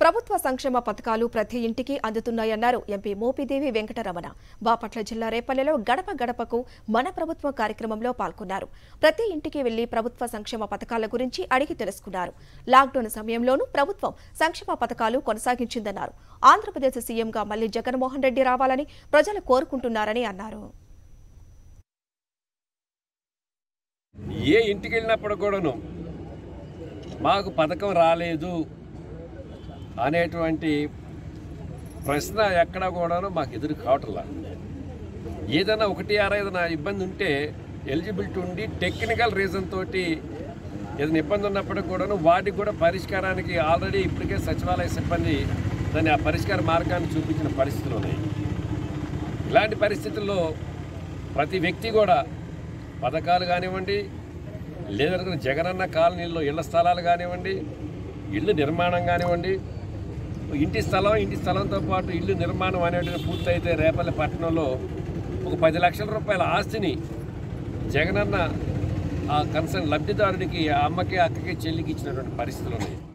ప్రభుత్వ సంక్షేమ పథకాలు ప్రతి ఇంటికి అందుతున్నాయన్నారు ఎంపీ మోపిదేవి వెంకటరమణ బాపట్ల జిల్లా రేపల్లెలో గడప గడపకు మన ప్రభుత్వం కార్యక్రమంలో పాల్గొన్నారు ప్రతి ఇంటికి వెళ్లి ప్రభుత్వ సంక్షేమ పథకాల గురించి అడిగి తెలుసుకున్నారు లాక్డౌన్ సమయంలోనూ ప్రభుత్వం సంక్షేమ పథకాలు కొనసాగించిందన్నారు ఆంధ్రప్రదేశ్ సీఎంగా మళ్లీ జగన్మోహన్ రెడ్డి రావాలని ప్రజలు కోరుకుంటున్నారని అన్నారు ఏ ఇంటికి వెళ్ళినప్పుడు కూడాను మాకు పథకం రాలేదు అనేటువంటి ప్రశ్న ఎక్కడ కూడాను మాకు ఎదురు కావట్లా ఏదైనా ఒకటి ఆరా ఏదైనా ఇబ్బంది ఉంటే ఎలిజిబిలిటీ ఉండి టెక్నికల్ రీజన్ తోటి ఏదైనా ఇబ్బంది ఉన్నప్పటికి కూడాను వాటికి కూడా పరిష్కారానికి ఆల్రెడీ ఇప్పటికే సచివాలయ సిబ్బంది దాన్ని ఆ పరిష్కార మార్గాన్ని చూపించిన పరిస్థితులు ఉన్నాయి ఇలాంటి పరిస్థితుల్లో ప్రతి వ్యక్తి కూడా పథకాలు కానివ్వండి లేదంటే జగనన్న కాలనీల్లో ఇళ్ల స్థలాలు కానివ్వండి ఇల్లు నిర్మాణం కానివ్వండి ఇంటి స్థలం ఇంటి స్థలంతో పాటు ఇల్లు నిర్మాణం అనేటువంటి పూర్తయితే రేపల్లి పట్టణంలో ఒక పది లక్షల రూపాయల ఆస్తిని జగనన్న ఆ కన్సర్న్ లబ్ధిదారుడికి ఆ అమ్మకి అక్కకి చెల్లికి ఇచ్చినటువంటి పరిస్థితులు ఉన్నాయి